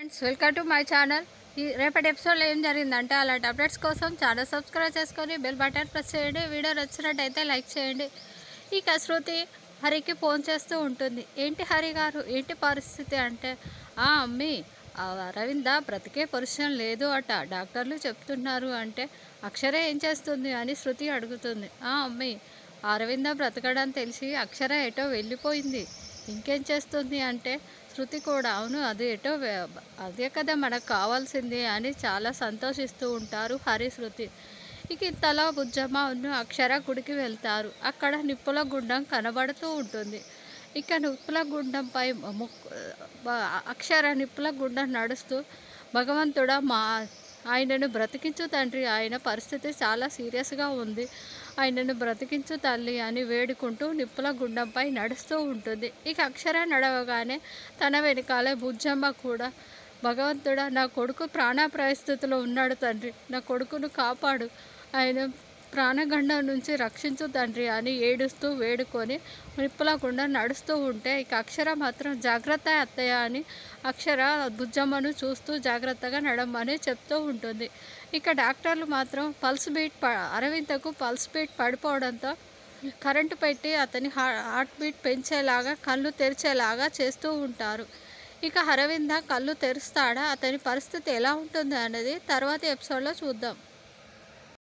friends welcome to my channel ఈ రేపటి ఎపిసోడ్లో ఏం జరిగిందంటే అలాంటి అప్డేట్స్ కోసం ఛానల్ సబ్స్క్రైబ్ చేసుకొని బెల్ బటన్ ప్రెస్ చేయండి వీడియో నచ్చినట్టయితే లైక్ చేయండి ఇక శృతి హరికి ఫోన్ చేస్తూ ఉంటుంది ఏంటి హరి గారు ఏంటి పరిస్థితి అంటే ఆ అమ్మి ఆ అరవింద బ్రతికే పొజిషన్ లేదు అట డాక్టర్లు చెప్తున్నారు అంటే అక్షర ఏం చేస్తుంది అని శృతి అడుగుతుంది ఆ అమ్మి అరవింద బ్రతకడం తెలిసి అక్షర ఎటో వెళ్ళిపోయింది ఇంకేం చేస్తుంది అంటే శృతి కూడా అవును అది ఎటో వే- అదే కదా మనకు కావాల్సింది అని చాలా సంతోషిస్తూ ఉంటారు హరి శృతి ఇక ఇంతలో బుజ్జమ్మ ఉన్ను అక్షర గుడికి వెళ్తారు అక్కడ నిప్పుల గుండం కనబడుతూ ఉంటుంది ఇక నిప్పుల గుండంపై ముక్కు బ- అక్షర నిప్పుల గుండం నడుస్తూ భగవంతుడా మా ఆయనను బ్రతికించు తండ్రి ఆయన పరిస్థితి చాలా సీరియస్గా ఉంది ఆయనను బ్రతికించు తల్లి అని వేడుకుంటూ నిప్పుల గుండంపై నడుస్తూ ఉంటుంది ఇక అక్షర నడవగానే తన వెనకాలే బుజ్జమ్మ కూడా భగవంతుడా నా కొడుకు ప్రాణాపాయ స్థితిలో ఉన్నాడు తండ్రి నా కొడుకును కాపాడు ఆయన ప్రాణగండం నుంచి రక్షించు తండ్రి అని ఏడుస్తూ వేడుకొని నిప్పులకుండా నడుస్తూ ఉంటే ఇక అక్షర మాత్రం జాగ్రత్త అత్తయ్య అని అక్షర బుజ్జమ్మను చూస్తూ జాగ్రత్తగా నడమని చెప్తూ ఉంటుంది ఇక డాక్టర్లు మాత్రం పల్స్ బీట్ ప అరవిందకు పల్స్ బీట్ పడిపోవడంతో కరెంటు పెట్టి అతని హా- హార్ట్ బీట్ పెంచేలాగా కళ్ళు తెరిచేలాగా చేస్తూ ఉంటారు ఇక అరవింద కళ్ళు తెరుస్తాడా అతని పరిస్థితి ఎలా ఉంటుంది అనేది తర్వాత ఎపిసోడ్లో చూద్దాం